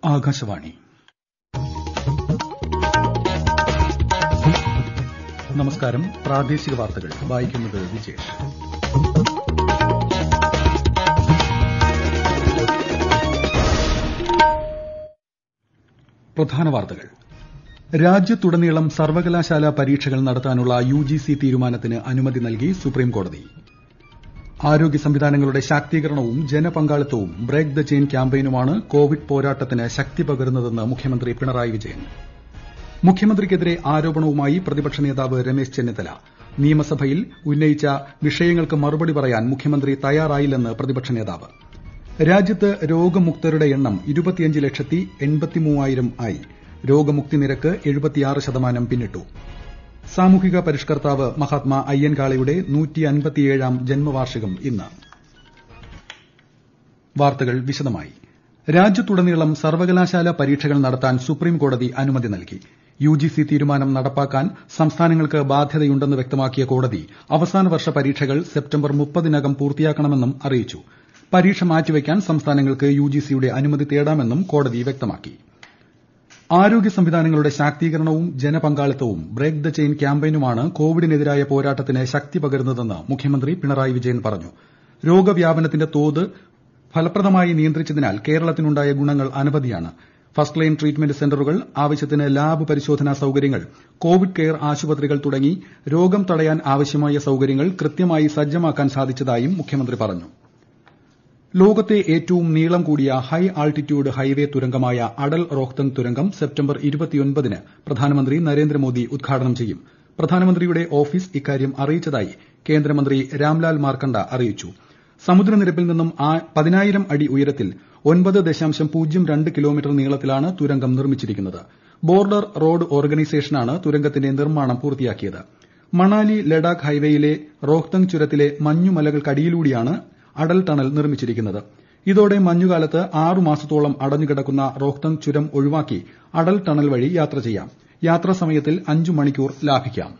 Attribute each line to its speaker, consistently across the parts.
Speaker 1: ആകാശവാണി നമസ്കാരം പ്രാദേശിക വാർത്തകൾ വായിക്കുന്നത് വിജേഷ് പ്രധാന വാർത്തകൾ രാജ്യത്തുടനീളം സർവകലാശാല പരീക്ഷകൾ നടത്താനുള്ള യുജിസി തീരുമാനത്തിന് അനുമതി നൽകി സുപ്രീംകോടതി ആരോഗ്യ സംവിധാനങ്ങളുടെ ശാക്തീകരണവും ജനപങ്കാളിത്തവും ബ്രേക്ക് ദ ചെയിൻ ക്യാമ്പയിനുമാണ് കോവിഡ് പോരാട്ടത്തിന് ശക്തി പകരുന്നതെന്ന് മുഖ്യമന്ത്രി പിണറായി വിജയൻ മുഖ്യമന്ത്രിക്കെതിരെ ആരോപണവുമായി പ്രതിപക്ഷ നേതാവ് രമേശ് ചെന്നിത്തല നിയമസഭയിൽ ഉന്നയിച്ച വിഷയങ്ങൾക്ക് മറുപടി പറയാൻ മുഖ്യമന്ത്രി തയ്യാറായില്ലെന്ന് പ്രതിപക്ഷ നേതാവ് രാജ്യത്ത് രോഗമുക്തരുടെ എണ്ണം ലക്ഷത്തി എൺപത്തിമൂവായിരം ആയി രോഗമുക്തി നിരക്ക് ശതമാനം പിന്നിട്ടു സാമൂഹിക പരിഷ്കർത്താവ് മഹാത്മാ അയ്യൻകാളയുടെ നൂറ്റിയൻപത്തിയേഴാം ജന്മവാർഷികം ഇന്ന് വാർത്തകൾ വിശദമായി രാജ്യത്തുടനീളം സർവകലാശാല പരീക്ഷകൾ നടത്താൻ സുപ്രീംകോടതി അനുമതി നൽകി യുജിസി തീരുമാനം നടപ്പാക്കാൻ സംസ്ഥാനങ്ങൾക്ക് ബാധ്യതയുണ്ടെന്ന് വ്യക്തമാക്കിയ കോടതി അവസാന വർഷ പരീക്ഷകൾ സെപ്റ്റംബർ മുപ്പതിനകം പൂർത്തിയാക്കണമെന്നും അറിയിച്ചു പരീക്ഷ മാറ്റിവയ്ക്കാൻ സംസ്ഥാനങ്ങൾക്ക് യുജിസിയുടെ അനുമതി തേടാമെന്നും കോടതി വ്യക്തമാക്കി ആരോഗ്യ സംവിധാനങ്ങളുടെ ശാക്തീകരണവും ജനപങ്കാളിത്തവും ബ്രേക്ക് ദ ചെയിൻ ക്യാമ്പയിനുമാണ് കോവിഡിനെതിരായ പോരാട്ടത്തിന് ശക്തി പകരുന്നതെന്ന് മുഖ്യമന്ത്രി പിണറായി വിജയൻ പറഞ്ഞു രോഗവ്യാപനത്തിന്റെ തോത് ഫലപ്രദമായി നിയന്ത്രിച്ചതിനാൽ കേരളത്തിനുണ്ടായ ഗുണങ്ങൾ അനവധിയാണ് ഫസ്റ്റ് ലൈൻ ട്രീറ്റ്മെന്റ് സെന്ററുകൾ ആവശ്യത്തിന് ലാബ് പരിശോധനാ സൌകര്യങ്ങൾ കോവിഡ് കെയർ ആശുപത്രികൾ തുടങ്ങി രോഗം തടയാൻ ആവശ്യമായ സൌകര്യങ്ങൾ കൃത്യമായി സജ്ജമാക്കാൻ സാധിച്ചതായും മുഖ്യമന്ത്രി പറഞ്ഞു ലോകത്തെ ഏറ്റവും നീളം കൂടിയ ഹൈ ആൾട്ടിറ്റ്യൂഡ് ഹൈവേ തുരങ്കമായ അടൽ റോഹ്തങ് തുരങ്കം സെപ്റ്റംബർ ന് പ്രധാനമന്ത്രി നരേന്ദ്രമോദി ഉദ്ഘാടനം ചെയ്യും പ്രധാനമന്ത്രിയുടെ ഓഫീസ് ഇക്കാര്യം അറിയിച്ചതായി കേന്ദ്രമന്ത്രി രാംലാൽ മാർക്കണ്ഡ അറിയിച്ചു സമുദ്രനിരപ്പിൽ നിന്നും പതിനായിരം അടി ഉയരത്തിൽ ഒൻപത് ദശാംശം പൂജ്യം രണ്ട് കിലോമീറ്റർ നീളത്തിലാണ് തുരങ്കം നിർമ്മിച്ചിരിക്കുന്നത് ബോർഡർ റോഡ് ഓർഗനൈസേഷനാണ് തുരങ്കത്തിന്റെ നിർമ്മാണം പൂർത്തിയാക്കിയത് മണാലി ലഡാക്ക് ഹൈവേയിലെ റോഹ്തങ് ചുരത്തിലെ മഞ്ഞുമലകൾക്കടിയിലൂടെയാണ് അടൽ ടണൽ നിർമ്മിച്ചിരിക്കുന്നത് ഇതോടെ മഞ്ഞുകാലത്ത് ആറു മാസത്തോളം അടഞ്ഞുകിടക്കുന്ന റോഹ്തങ് ചുരം ഒഴിവാക്കി അടൽ ടണൽ വഴി യാത്ര ചെയ്യാം യാത്രാസമയത്തിൽ അഞ്ച് മണിക്കൂർ ലാഭിക്കാം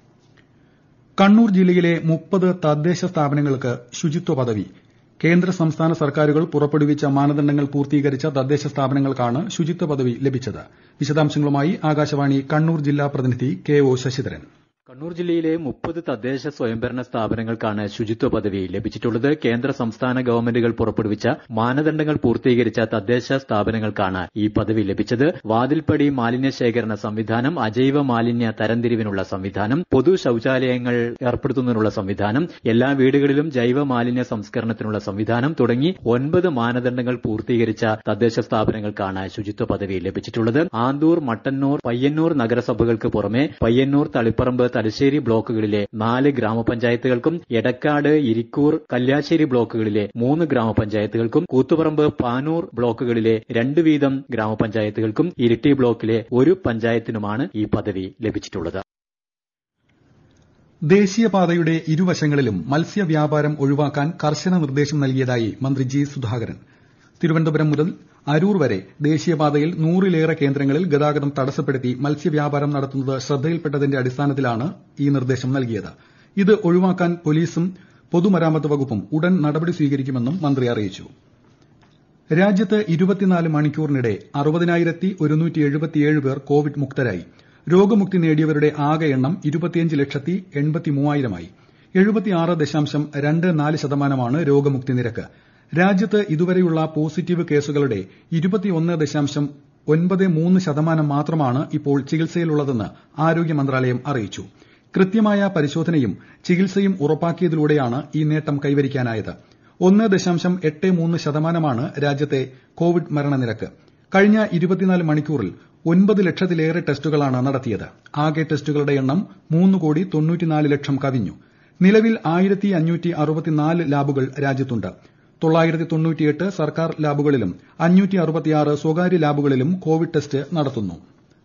Speaker 1: കണ്ണൂർ ജില്ലയിലെ മുപ്പത് തദ്ദേശ സ്ഥാപനങ്ങൾക്ക് ശുചിത്വ പദവി കേന്ദ്ര സംസ്ഥാന സർക്കാരുകൾ പുറപ്പെടുവിച്ച മാനദണ്ഡങ്ങൾ പൂർത്തീകരിച്ച തദ്ദേശ സ്ഥാപനങ്ങൾക്കാണ് ശുചിത്വ പദവി ലഭിച്ചത് വിശദാംശങ്ങളുമായി ആകാശവാണി കണ്ണൂർ ജില്ലാ പ്രതിനിധി കെ ഒ ശശിധരൻ
Speaker 2: കണ്ണൂർ ജില്ലയിലെ മുപ്പത് തദ്ദേശ സ്വയംഭരണ സ്ഥാപനങ്ങൾക്കാണ് ശുചിത്വ പദവി ലഭിച്ചിട്ടുള്ളത് കേന്ദ്ര സംസ്ഥാന ഗവൺമെന്റുകൾ പുറപ്പെടുവിച്ച മാനദണ്ഡങ്ങൾ പൂർത്തീകരിച്ച തദ്ദേശ സ്ഥാപനങ്ങൾക്കാണ് ഈ പദവി ലഭിച്ചത് വാതിൽപ്പടി മാലിന്യ ശേഖരണ സംവിധാനം അജൈവ മാലിന്യ തരംതിരിവിനുള്ള സംവിധാനം പൊതു ശൌചാലയങ്ങൾ ഏർപ്പെടുത്തുന്നതിനുള്ള സംവിധാനം എല്ലാ വീടുകളിലും ജൈവ മാലിന്യ സംസ്കരണത്തിനുള്ള സംവിധാനം തുടങ്ങി ഒൻപത് മാനദണ്ഡങ്ങൾ പൂർത്തീകരിച്ച തദ്ദേശ സ്ഥാപനങ്ങൾക്കാണ് ശുചിത്വ പദവി ലഭിച്ചിട്ടുള്ളത് ആന്തൂർ മട്ടന്നൂർ പയ്യന്നൂർ നഗരസഭകൾക്ക് പുറമെ പയ്യന്നൂർ തളിപ്പറമ്പ് തലശ്ശേരി ബ്ലോക്കുകളിലെ നാല് ഗ്രാമപഞ്ചായത്തുകൾക്കും എടക്കാട് ഇരിക്കൂർ കല്യാശ്ശേരി ബ്ലോക്കുകളിലെ മൂന്ന് ഗ്രാമപഞ്ചായത്തുകൾക്കും കൂത്തുപറമ്പ് പാനൂർ ബ്ലോക്കുകളിലെ രണ്ട് വീതം ഗ്രാമപഞ്ചായത്തുകൾക്കും ഇരിട്ടി ബ്ലോക്കിലെ ഒരു പഞ്ചായത്തിനുമാണ് ഈ പദവി ലഭിച്ചിട്ടുള്ളത്
Speaker 1: ദേശീയപാതയുടെ ഇരുവശങ്ങളിലും മത്സ്യവ്യാപാരം ഒഴിവാക്കാൻ കർശന നിർദ്ദേശം നൽകിയതായി മന്ത്രി ജി സുധാകരൻ തിരുവനന്തപുരം മുതൽ അരൂർ വരെ ദേശീയപാതയിൽ നൂറിലേറെ കേന്ദ്രങ്ങളിൽ ഗതാഗതം തടസ്സപ്പെടുത്തി മത്സ്യവ്യാപാരം നടത്തുന്നത് ശ്രദ്ധയിൽപ്പെട്ടതിന്റെ അടിസ്ഥാനത്തിലാണ് ഈ നിർദ്ദേശം നൽകിയത് ഇത് ഒഴിവാക്കാൻ പോലീസും പൊതുമരാമത്ത് വകുപ്പും ഉടൻ നടപടി സ്വീകരിക്കുമെന്നും മന്ത്രി അറിയിച്ചു രാജ്യത്ത് ഇരുപത്തിനാല് മണിക്കൂറിനിടെ അറുപതിനായിരത്തി ഒരുന്നൂറ്റി എഴുപത്തിയേഴ് പേർ കോവിഡ് മുക്തരായി രോഗമുക്തി നേടിയവരുടെ ആകെ എണ്ണം ഇരുപത്തിയഞ്ച് ലക്ഷത്തി എൺപത്തിമൂവായിരമായി എഴുപത്തിയാറ് ദശാംശം രണ്ട് നാല് ശതമാനമാണ് രോഗമുക്തി നിരക്ക് രാജ്യത്ത് ഇതുവരെയുള്ള പോസിറ്റീവ് കേസുകളുടെ ഇരുപത്തിയൊന്ന് ദശാംശം ഒൻപത് മൂന്ന് ശതമാനം മാത്രമാണ് ഇപ്പോൾ ചികിത്സയിലുള്ളതെന്ന് ആരോഗ്യ മന്ത്രാലയം അറിയിച്ചു കൃത്യമായ പരിശോധനയും ചികിത്സയും ഉറപ്പാക്കിയതിലൂടെയാണ് ഈ നേട്ടം കൈവരിക്കാനായത് ഒന്ന് ദശാംശം എട്ട് മൂന്ന് ശതമാനമാണ് രാജ്യത്തെ കോവിഡ് മരണനിരക്ക് കഴിഞ്ഞ ഇരുപത്തിനാല് മണിക്കൂറിൽ ഒൻപത് ലക്ഷത്തിലേറെ ടെസ്റ്റുകളാണ് നടത്തിയത് ആകെ ടെസ്റ്റുകളുടെ എണ്ണം മൂന്ന് കോടി തൊണ്ണൂറ്റിനാല് ലക്ഷം കവിഞ്ഞു നിലവിൽ ആയിരത്തി അഞ്ഞൂറ്റി അറുപത്തിനാല് ലാബുകൾ രാജ്യത്തുണ്ട് തൊള്ളായിരത്തി തൊണ്ണൂറ്റിയെട്ട് സർക്കാർ ലാബുകളിലും അഞ്ഞൂറ്റി അറുപത്തിയാറ് സ്വകാര്യ ലാബുകളിലും കോവിഡ് ടെസ്റ്റ് നടത്തുന്നു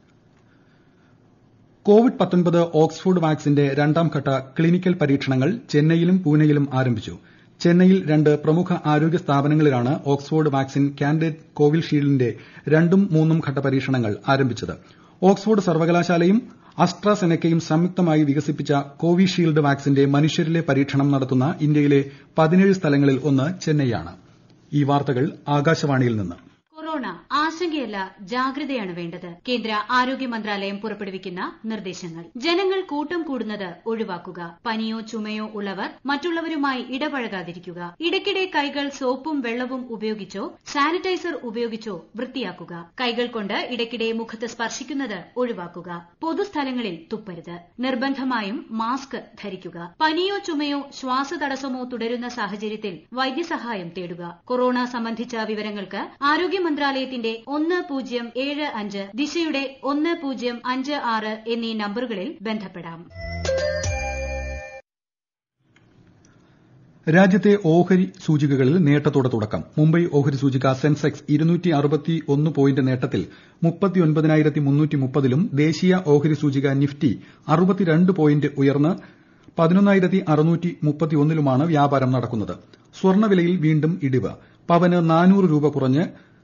Speaker 1: കോവിഡ് ഓക്സ്ഫോർഡ് വാക്സിന്റെ രണ്ടാംഘട്ട ക്ലിനിക്കൽ പരീക്ഷണങ്ങൾ ചെന്നൈയിലും പൂനെയിലും ആരംഭിച്ചു ചെന്നൈയിൽ രണ്ട് പ്രമുഖ ആരോഗ്യ സ്ഥാപനങ്ങളിലാണ് ഓക്സ്ഫോർഡ് വാക്സിൻ കാൻഡിഡേറ്റ് കോവിഷീൽഡിന്റെ രണ്ടും മൂന്നും ഘട്ട പരീക്ഷണങ്ങൾ ആരംഭിച്ചത് ഓക്സ്ഫോർഡ് സർവകലാശാലയും അസ്ട്രാസെനക്കയും സംയുക്തമായി വികസിപ്പിച്ച കോവിഷീൽഡ് വാക്സിന്റെ മനുഷ്യരിലെ പരീക്ഷണം നടത്തുന്ന ഇന്ത്യയിലെ പതിനേഴ് സ്ഥലങ്ങളിൽ ഒന്ന് ചെന്നൈയാണ് ഈ വാർത്തകൾ ആകാശവാണിയിൽ നിന്ന്
Speaker 3: കൊറോണ ആശങ്കയല്ല ജാഗ്രതയാണ് വേണ്ടത് കേന്ദ്ര ആരോഗ്യ മന്ത്രാലയം പുറപ്പെടുവിക്കുന്ന നിർദ്ദേശങ്ങൾ ജനങ്ങൾ കൂട്ടം കൂടുന്നത് ഒഴിവാക്കുക പനിയോ ചുമയോ ഉള്ളവർ മറ്റുള്ളവരുമായി ഇടപഴകാതിരിക്കുക ഇടയ്ക്കിടെ കൈകൾ സോപ്പും വെള്ളവും ഉപയോഗിച്ചോ സാനിറ്റൈസർ ഉപയോഗിച്ചോ വൃത്തിയാക്കുക കൈകൾ കൊണ്ട് ഇടയ്ക്കിടെ മുഖത്ത് സ്പർശിക്കുന്നത് ഒഴിവാക്കുക പൊതുസ്ഥലങ്ങളിൽ തുപ്പരുത് നിർബന്ധമായും മാസ്ക് ധരിക്കുക പനിയോ ചുമയോ ശ്വാസതടസ്സമോ തുടരുന്ന സാഹചര്യത്തിൽ വൈദ്യസഹായം തേടുക കൊറോണ സംബന്ധിച്ച വിവരങ്ങൾക്ക് ആരോഗ്യ മന്ത്രാലയത്തിന്റെ ഒന്ന് പൂജ്യം ഏഴ് അഞ്ച് ദിശയുടെ ഒന്ന് പൂജ്യം അഞ്ച് ആറ് എന്നീ നമ്പറുകളിൽ ബന്ധപ്പെടാം
Speaker 1: രാജ്യത്തെ ഓഹരി സൂചികകളിൽ നേട്ടത്തോടെ തുടക്കം മുംബൈ ഓഹരി സൂചിക സെൻസെക്സ് പോയിന്റ് നേട്ടത്തിൽ ലും ദേശീയ ഓഹരി സൂചിക നിഫ്റ്റി പോയിന്റ് ഉയർന്ന് ലുമാണ് വ്യാപാരം നടക്കുന്നത് സ്വർണ്ണവിലയിൽ വീണ്ടും ഇടിവ് പവന് നാനൂറ് രൂപ കുറഞ്ഞ്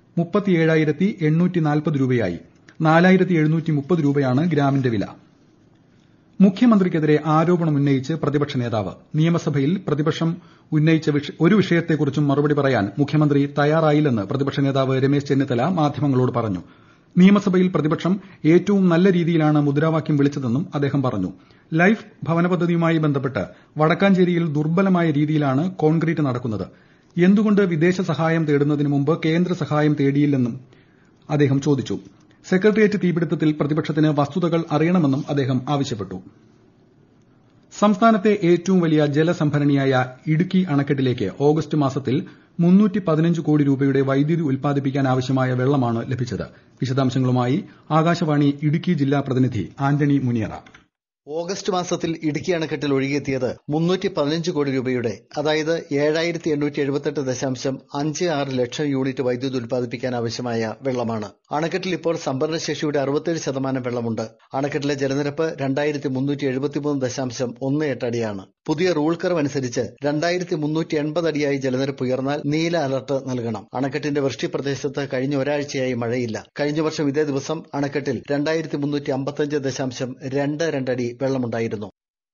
Speaker 1: രൂപയായി രൂപയാണ് ഗ്രാമിന്റെ വില മുഖ്യമന്ത്രിക്കെതിരെ ആരോപണമുന്നയിച്ച് പ്രതിപക്ഷ നേതാവ് നിയമസഭയിൽ പ്രതിപക്ഷം ഉന്നയിച്ച ഒരു വിഷയത്തെക്കുറിച്ചും മറുപടി പറയാൻ മുഖ്യമന്ത്രി തയ്യാറായില്ലെന്ന് പ്രതിപക്ഷ നേതാവ് രമേശ് ചെന്നിത്തല മാധ്യമങ്ങളോട് പറഞ്ഞു നിയമസഭയിൽ പ്രതിപക്ഷം ഏറ്റവും നല്ല രീതിയിലാണ് മുദ്രാവാക്യം വിളിച്ചതെന്നും അദ്ദേഹം പറഞ്ഞു ലൈഫ് ഭവന പദ്ധതിയുമായി ബന്ധപ്പെട്ട് വടക്കാഞ്ചേരിയിൽ ദുർബലമായ രീതിയിലാണ് കോൺക്രീറ്റ് നടക്കുന്നത് എന്തുകൊണ്ട് വിദേശ സഹായം തേടുന്നതിന് മുമ്പ് കേന്ദ്ര സഹായം തേടിയില്ലെന്നും അദ്ദേഹം ചോദിച്ചു സെക്രട്ടേറിയറ്റ് തീപിടുത്തത്തിൽ പ്രതിപക്ഷത്തിന് വസ്തുതകൾ അറിയണമെന്നും അദ്ദേഹം ആവശ്യപ്പെട്ടു സംസ്ഥാനത്തെ ഏറ്റവും വലിയ ജലസംഭരണിയായ ഇടുക്കി അണക്കെട്ടിലേക്ക് ഓഗസ്റ്റ് മാസത്തിൽ കോടി രൂപയുടെ വൈദ്യുതി ഉൽപ്പാദിപ്പിക്കാനാവശ്യമായ വെള്ളമാണ് ലഭിച്ചത് വിശദാംശങ്ങളുമായി ആകാശവാണി ഇടുക്കി ജില്ലാ പ്രതിനിധി ആന്റണി മുനിയറ
Speaker 4: ഓഗസ്റ്റ് മാസത്തിൽ ഇടുക്കി അണക്കെട്ടിൽ ഒഴുകിയെത്തിയത് മുന്നൂറ്റി പതിനഞ്ച് കോടി രൂപയുടെ അതായത് ഏഴായിരത്തി എണ്ണൂറ്റി എഴുപത്തെട്ട് ദശാംശം അഞ്ച് ആറ് ലക്ഷം യൂണിറ്റ് വൈദ്യുതി ഉൽപ്പാദിപ്പിക്കാൻ ആവശ്യമായ വെള്ളമാണ് അണക്കെട്ടിൽ ഇപ്പോൾ സംഭരണശേഷിയുടെ അറുപത്തേഴ് ശതമാനം വെള്ളമുണ്ട് അണക്കെട്ടിലെ ജലനിരപ്പ് രണ്ടായിരത്തി മുന്നൂറ്റി എഴുപത്തിമൂന്ന് ദശാംശം ഒന്ന് എട്ട് അടിയാണ് പുതിയ റൂൾ കർവ് അനുസരിച്ച് രണ്ടായിരത്തി മുന്നൂറ്റി എൺപത് അടിയായി ജലനിരപ്പ് ഉയർന്നാൽ നീല അലർട്ട് നൽകണം അണക്കെട്ടിന്റെ വൃഷ്ടി പ്രദേശത്ത് കഴിഞ്ഞ ഒരാഴ്ചയായി മഴയില്ല കഴിഞ്ഞ വർഷം ഇതേ ദിവസം അണക്കെട്ടിൽ രണ്ടായിരത്തി മുന്നൂറ്റി അമ്പത്തഞ്ച് ദശാംശം രണ്ട് രണ്ടടി വെള്ളമുണ്ടായിരുന്നു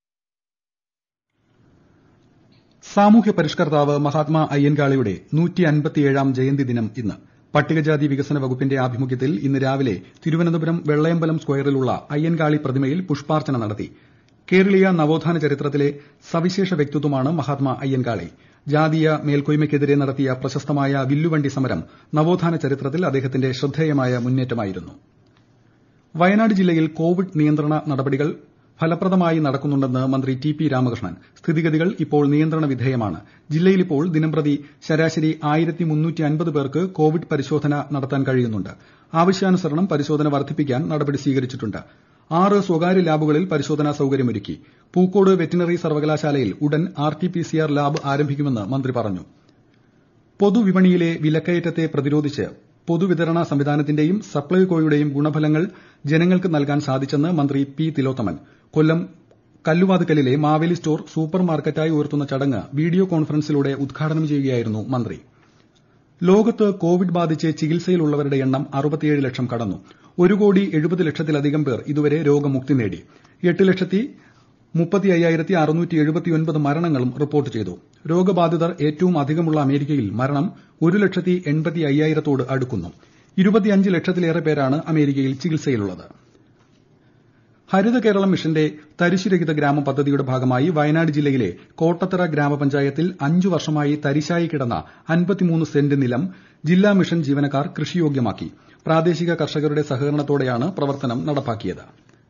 Speaker 1: സാമൂഹ്യ പരിഷ്കർത്താവ് മഹാത്മാ അയ്യൻകാളിയുടെ ജയന്തി ദിനം ഇന്ന് പട്ടികജാതി വികസന വകുപ്പിന്റെ ആഭിമുഖ്യത്തിൽ ഇന്ന് രാവിലെ തിരുവനന്തപുരം വെള്ളയമ്പലം സ്ക്വയറിലുള്ള അയ്യൻകാളി പ്രതിമയിൽ പുഷ്പാർച്ചന നടത്തി കേരളീയ നവോത്ഥാന ചരിത്രത്തിലെ സവിശേഷ വ്യക്തിത്വമാണ് മഹാത്മാ അയ്യൻകാളി ജാതീയ മേൽക്കോയ്മയ്ക്കെതിരെ നടത്തിയ പ്രശസ്തമായ വില്ലുവണ്ടി സമരം നവോത്ഥാന ചരിത്രത്തിൽ അദ്ദേഹത്തിന്റെ ശ്രദ്ധേയമായ മുന്നേറ്റമായിരുന്നു വയനാട് ജില്ലയിൽ കോവിഡ് നിയന്ത്രണ നടപടികൾ ഫലപ്രദമായി നടക്കുന്നുണ്ടെന്ന് മന്ത്രി ടി പി രാമകൃഷ്ണൻ സ്ഥിതിഗതികൾ ഇപ്പോൾ നിയന്ത്രണ വിധേയമാണ് ജില്ലയിൽ ഇപ്പോൾ ദിനംപ്രതി ശരാശരി പേർക്ക് കോവിഡ് പരിശോധന നടത്താൻ കഴിയുന്നുണ്ട് ആവശ്യാനുസരണം പരിശോധന വർദ്ധിപ്പിക്കാൻ നടപടി സ്വീകരിച്ചിട്ടുണ്ട് ആറ് സ്വകാര്യ ലാബുകളിൽ പരിശോധനാ സൌകര്യമൊരുക്കി പൂക്കോട് വെറ്റിനറി സർവകലാശാലയിൽ ഉടൻ R T P C R lab ആരംഭിക്കുമെന്ന് മന്ത്രി പറഞ്ഞു പൊതുവിപണിയിലെ വിലക്കയറ്റത്തെ പ്രതിരോധിച്ച് പൊതുവിതരണ സംവിധാനത്തിന്റെയും സപ്ലൈകോയുടെയും ഗുണഫലങ്ങൾ ജനങ്ങൾക്ക് നൽകാൻ സാധിച്ചെന്ന് മന്ത്രി പി തിലോത്തമൻ കൊല്ലം കല്ലുവാതുക്കലിലെ മാവേലി സ്റ്റോർ സൂപ്പർ മാർക്കറ്റായി ഉയർത്തുന്ന ചടങ്ങ് വീഡിയോ കോൺഫറൻസിലൂടെ ഉദ്ഘാടനം ചെയ്യുകയായിരുന്നു മന്ത്രി ലോകത്ത് കോവിഡ് ബാധിച്ച് ചികിത്സയിലുള്ളവരുടെ എണ്ണം ലക്ഷം കടന്നു ഒരു കോടി എഴുപത് ലക്ഷത്തിലധികം പേർ ഇതുവരെ രോഗമുക്തി നേടി എട്ട് ലക്ഷത്തി മുപ്പത്തി അയ്യായിരത്തി അറുന്നൂറ്റി എഴുപത്തിയൊൻപത് മരണങ്ങളും റിപ്പോർട്ട് ചെയ്തു രോഗബാധിതർ ഏറ്റവും അധികമുള്ള അമേരിക്കയിൽ മരണം ഒരു ലക്ഷത്തി എൺപത്തി അയ്യായിരത്തോട് അടുക്കുന്നു ഇരുപത്തിയഞ്ച് ലക്ഷത്തിലേറെ പേരാണ് അമേരിക്കയിൽ ചികിത്സയിലുള്ളത് ഹരിത കേരളം മിഷന്റെ തരിശുരഹിത ഗ്രാമം പദ്ധതിയുടെ ഭാഗമായി വയനാട് ജില്ലയിലെ കോട്ടത്തറ ഗ്രാമപഞ്ചായത്തിൽ അഞ്ചു വർഷമായി തരിശായി കിടന്ന അൻപത്തിമൂന്ന് സെന്റ് നിലം ജില്ലാ മിഷൻ ജീവനക്കാർ കൃഷിയോഗ്യമാക്കി പ്രാദേശിക കർഷകരുടെ സഹകരണത്തോടെയാണ് പ്രവർത്തനം നടപ്പാക്കിയത്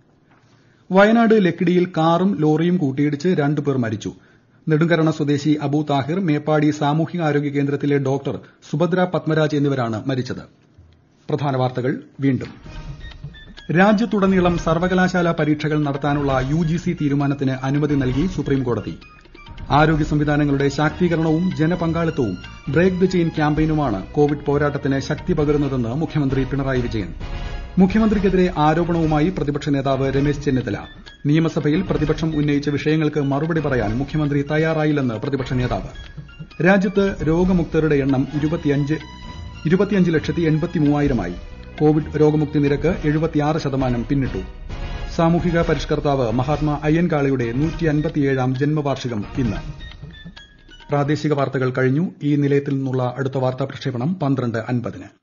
Speaker 1: വയനാട് ലക്കിടിയിൽ കാറും ലോറിയും കൂട്ടിയിടിച്ച് രണ്ടുപേർ മരിച്ചു നെടുങ്കരണ സ്വദേശി അബു താഹിർ മേപ്പാടി സാമൂഹികാരോഗ്യ കേന്ദ്രത്തിലെ ഡോക്ടർ സുഭദ്ര പത്മരാജ് എന്നിവരാണ് മരിച്ചത് പ്രധാന വാർത്തകൾ വീണ്ടും രാജ്യത്തുടനീളം സർവകലാശാല പരീക്ഷകൾ നടത്താനുള്ള യുജിസി തീരുമാനത്തിന് അനുമതി നൽകി സുപ്രീംകോടതി ആരോഗ്യ സംവിധാനങ്ങളുടെ ശാക്തീകരണവും ജനപങ്കാളിത്തവും ബ്രേക്ക് ദ ചെയിൻ ക്യാമ്പയിനുമാണ് കോവിഡ് പോരാട്ടത്തിന് ശക്തി പകരുന്നതെന്ന് മുഖ്യമന്ത്രി പിണറായി വിജയൻ മുഖ്യമന്ത്രിക്കെതിരെ ആരോപണവുമായി പ്രതിപക്ഷ നേതാവ് രമേശ് ചെന്നിത്തല നിയമസഭയിൽ പ്രതിപക്ഷം ഉന്നയിച്ച വിഷയങ്ങൾക്ക് മറുപടി പറയാൻ മുഖ്യമന്ത്രി തയ്യാറായില്ലെന്ന് പ്രതിപക്ഷ നേതാവ് രാജ്യത്ത് രോഗമുക്തരുടെ എണ്ണം ഇരുപത്തിയഞ്ച് ലക്ഷത്തി എൺപത്തി മൂവായിരമായി കോവിഡ് രോഗമുക്തി നിരക്ക് എഴുപത്തിയാറ് ശതമാനം പിന്നിട്ടു സാമൂഹിക പരിഷ്കർത്താവ് മഹാത്മാ അയ്യൻകാളിയുടെ നൂറ്റിയൻപത്തിയേഴാം ജന്മവാർഷികം ഇന്ന് പ്രാദേശിക വാർത്തകൾ കഴിഞ്ഞു ഈ നിലയത്തിൽ നിന്നുള്ള അടുത്ത വാർത്താ പ്രക്ഷേപണം പന്ത്രണ്ട് അൻപതിന്